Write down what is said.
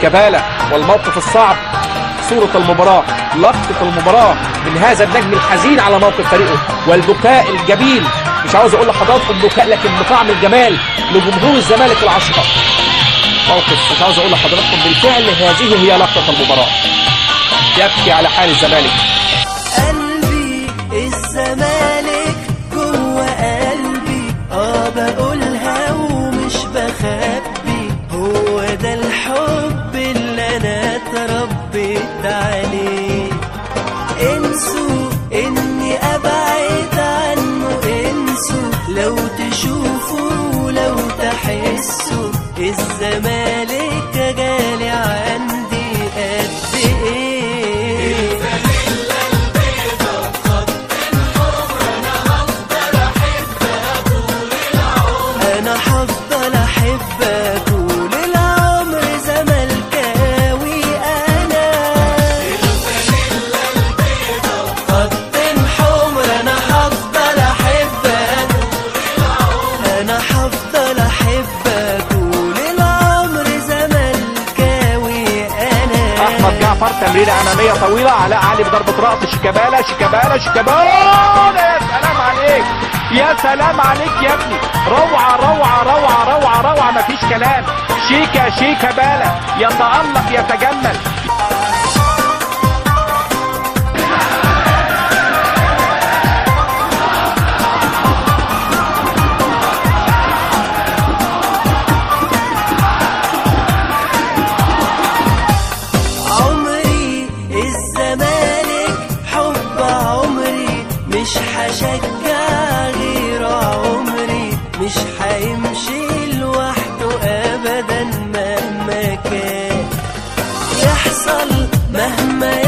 شيكابالا والموقف الصعب صورة المباراة لقطة المباراة من هذا النجم الحزين على موقف فريقه والبكاء الجميل مش عاوز اقول لحضراتكم بكاء لكن بطعم الجمال لجمهور الزمالك العشرة موقف مش عاوز اقول لحضراتكم بالفعل هذه هي لقطة المباراة يبكي على حال الزمالك قلبي الزمالك جوه قلبي اه بقولها ومش بخبي هو ده الحب اللي انا اتربيت عليه انسوا اني ابعد عنه انسوا لو تشوفوا لو تحسوا الزمالك جالي عندي قد ايه انا هفضل احبك طول العمر زملكاوي انا خط حمر انا هفضل احبك انا هفضل احبك طول العمر زملكاوي انا احمد جعفر تمريره اماميه طويله علاء علي بضربه راس شيكابالا شيكابالا شيكابالا يا سلام عليك يا سلام عليك يا ابني روعه روعه روعه روعه روعه مفيش كلام شيكا شيكابالا يتالق يتجمل عمري الزمالك حب عمري مش هشجع غير عمري مش هيمشي لوحده ابدا مهما كان يحصل مهما